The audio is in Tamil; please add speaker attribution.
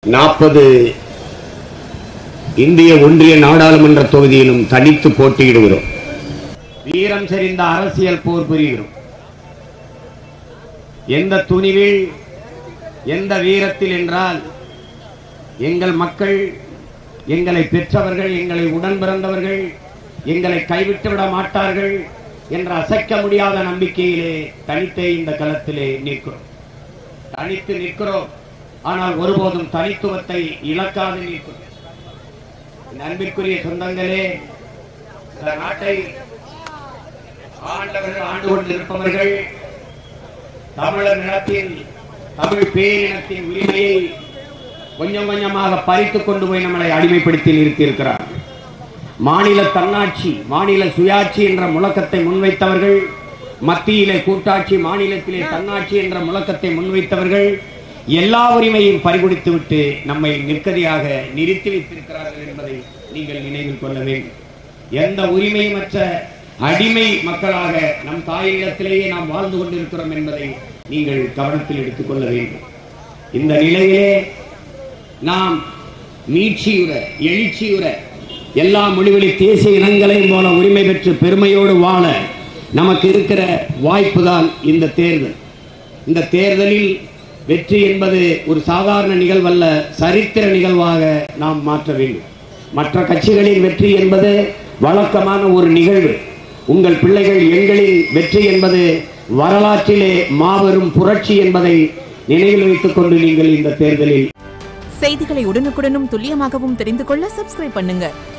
Speaker 1: நாற்பது இந்திய ஒன்றிய நாடாளுமன்ற தொகுதியிலும் தனித்து போட்டியிடுகிறோம் வீரம் செறிந்த அரசியல் போர் புரிகிறோம் எந்த துணிவில் எந்த வீரத்தில் என்றால் எங்கள் மக்கள் எங்களை பெற்றவர்கள் எங்களை உடன் பிறந்தவர்கள் எங்களை கைவிட்டு விட மாட்டார்கள் என்ற அசைக்க முடியாத நம்பிக்கையிலே தனித்தே இந்த களத்திலே நிற்கிறோம் தனித்து நிற்கிறோம் ஆனால் ஒருபோதும் தனித்துவத்தை இழக்காது நிற்கிறோம் என் அன்பிற்குரிய சொந்தங்களே இந்த நாட்டை ஆண்டவர்கள் ஆண்டு கொண்டிருப்பவர்கள் தமிழர் நிலத்தில் தமிழ் பேரினத்தின் உரிமையை கொஞ்சம் கொஞ்சமாக பறித்துக் கொண்டு போய் நம்மளை அடிமைப்படுத்தி நிறுத்தியிருக்கிறார் மாநில தன்னாட்சி மாநில சுயாட்சி என்ற முழக்கத்தை முன்வைத்தவர்கள் மத்தியிலே கூட்டாட்சி மாநிலத்திலே தன்னாட்சி என்ற முழக்கத்தை முன்வைத்தவர்கள் எல்லா உரிமையும் பறிகொடுத்து விட்டு நம்மை நிற்கதியாக நிறுத்தி வைத்திருக்கிறார்கள் என்பதை நீங்கள் நினைவில் கொள்ள வேண்டும் எந்த உரிமையுமற்ற அடிமை மக்களாக நம் தாயிடத்திலேயே நாம் வாழ்ந்து கொண்டிருக்கிறோம் என்பதை நீங்கள் கவனத்தில் எடுத்துக்கொள்ள வேண்டும் இந்த நிலையிலே நாம் மீட்சியுற எழுச்சியுற எல்லா மொழிவழி தேசிய இனங்களையும் போல உரிமை பெற்று பெருமையோடு வாழ நமக்கு இருக்கிற வாய்ப்பு தான் இந்த தேர்தல் இந்த தேர்தலில் வெற்றி என்பது ஒரு சாதாரண நிகழ்வல்ல சரித்திர நிகழ்வாக நாம் மாற்ற வேண்டும் மற்ற கட்சிகளின் வெற்றி என்பது வழக்கமான ஒரு நிகழ்வு உங்கள் பிள்ளைகள் எங்களின் வெற்றி என்பது வரலாற்றிலே மாபெரும் புரட்சி என்பதை நினைவில் வைத்துக் கொண்டு நீங்கள் இந்த தேர்தலில்
Speaker 2: செய்திகளை உடனுக்குடனும் துல்லியமாகவும் தெரிந்து கொள்ள சப்ஸ்கிரைப் பண்ணுங்க